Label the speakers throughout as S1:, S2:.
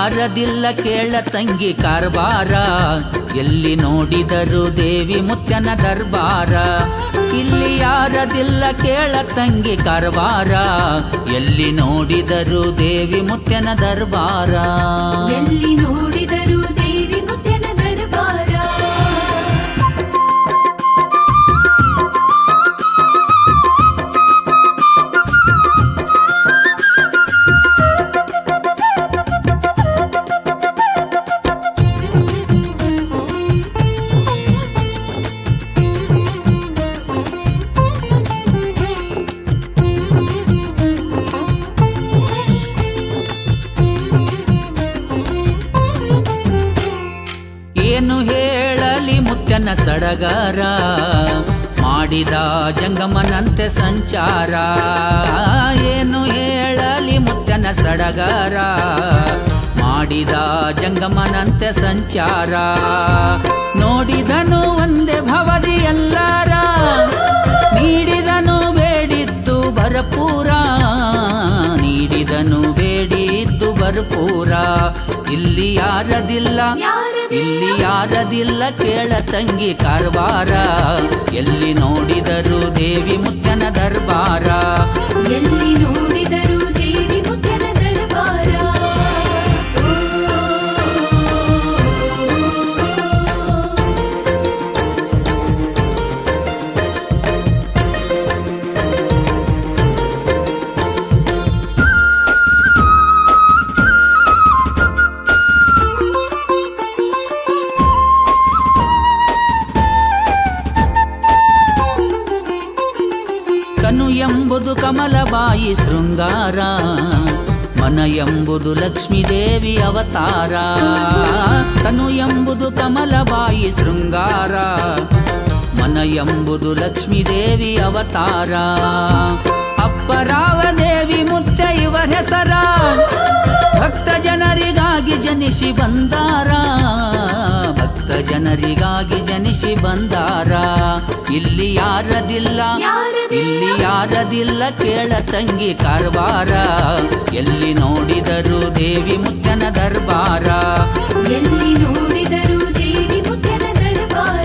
S1: ಯಾರದಿಲ್ಲ ಕೇಳ ತಂಗಿ ಕಾರ್ಬಾರ ಎಲ್ಲಿ ನೋಡಿದರು ದೇವಿ ಮುತ್ತನ ದರ್ಬಾರ ಇಲ್ಲಿ ಯಾರದಿಲ್ಲ ಕೇಳ ತಂಗಿ ಕಾರ್ಬಾರ ಎಲ್ಲಿ ನೋಡಿದರು ದೇವಿ ಮುತ್ತನ ದರ್ಬಾರ
S2: ಎಲ್ಲಿ ನೋಡಿದರು ದೇವಿ ಮುತ್ತಿನ ದರ್ಬಾರ
S1: ಏನು ಹೇಳಲಿ ಮುತ್ತನ ಸಡಗರ ಮಾಡಿದ ಜಂಗಮನಂತೆ ಸಂಚಾರ ಏನು ಹೇಳಲಿ ಮುತ್ತನ ಸಡಗರ ಮಾಡಿದ ಜಂಗಮನಂತೆ ಸಂಚಾರ ನೋಡಿದನು ಒಂದೇ ಭವದಿ ಎಲ್ಲರ ನೀಡಿದನು ಬೇಡಿದ್ದು ಭರಪೂರ ನೀಡಿದನು ಬೇಡಿದ್ದು ಭರಪೂರ ಇಲ್ಲಿ ಯಾರದಿಲ್ಲ
S2: ಯಾರದಿಲ್ಲ.
S1: ಇಲ್ಲಿ ಯಾರದಿಲ್ಲ ಕೇಳ ತಂಗಿ ಕಾರ್ಬಾರ ಎಲ್ಲಿ ನೋಡಿದರು ದೇವಿ ಮುತ್ತನ ದರ್ಬಾರ
S2: ಎಲ್ಲಿ ನೋಡಿದರು ದೇವಿ ಮುತ್ತಿನ ದರ್ಬಾರ
S1: ಕನು ಎಂಬುದು ಕಮಲಬಾಯಿ ಶೃಂಗಾರ ಮನ ಎಂಬುದು ಲಕ್ಷ್ಮೀದೇವಿ ಅವತಾರ ಕನು ಎಂಬುದು ಕಮಲಬಾಯಿ ಶೃಂಗಾರ ಮನ ಎಂಬುದು ಲಕ್ಷ್ಮೀದೇವಿ ಅವತಾರ ಅಪ್ಪರಾವ ದೇವಿ ಮುತ್ತೆ ಇವರ ಹೆಸರ ಭಕ್ತ ಜನರಿಗಾಗಿ ಜನಿಸಿ ಬಂದಾರ ಭಕ್ತ ಜನರಿಗಾಗಿ ಜನಿಸಿ ಬಂದಾರ ಇಲ್ಲಿ ಯಾರದಿಲ್ಲ
S2: ಯಾರದಿಲ್ಲ.
S1: ಇಲ್ಲಿ ಯಾರದಿಲ್ಲ ಕೇಳ ತಂಗಿ ಕಾರ್ಬಾರ ಎಲ್ಲಿ ನೋಡಿದರು ದೇವಿ ಮುತ್ತನ ದರ್ಬಾರ
S2: ಎಲ್ಲಿ ನೋಡಿದರು ದೇವಿ ಮುತ್ತಿನ ದರ್ಬಾರ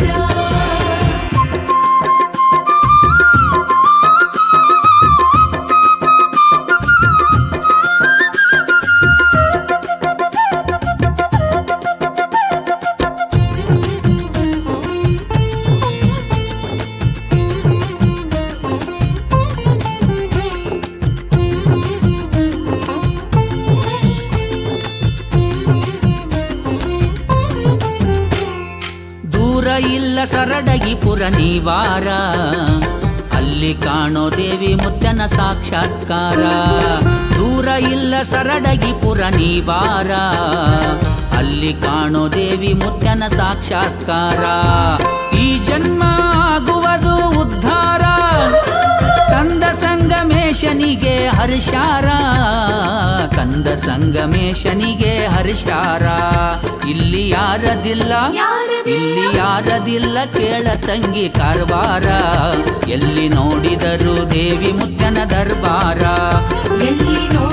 S1: ದೂರ ಇಲ್ಲ ಸರಡಗಿಪುರ ನೀವಾರ ಅಲ್ಲಿ ಕಾಣೋ ದೇವಿ ಮುತ್ತನ ಸಾಕ್ಷಾತ್ಕಾರ ದೂರ ಇಲ್ಲ ಸರಡಗಿಪುರ ನೀವಾರ ಅಲ್ಲಿ ಕಾಣೋ ದೇವಿ ಮುತ್ತನ ಸಾಕ್ಷಾತ್ಕಾರ ಈ ಜನ್ಮ ಆಗುವುದು ಉದ್ಧಾರ ಕಂದ ಸಂಗಮೇಶನಿಗೆ ಹರ್ಷಾರ ಕಂದ ಸಂಗಮೇಶನಿಗೆ ಹರ್ಷಾರ ಇಲ್ಲಿ ಯಾರದಿಲ್ಲ
S2: ಯಾರದಿಲ್ಲ.
S1: ಇಲ್ಲಿ ಯಾರದಿಲ್ಲ ಕೇಳ ತಂಗಿ ಕಾರ್ಬಾರ ಎಲ್ಲಿ ನೋಡಿದರು ದೇವಿ ಮುತ್ತನ ದರ್ಬಾರ
S2: ಎಲ್ಲಿ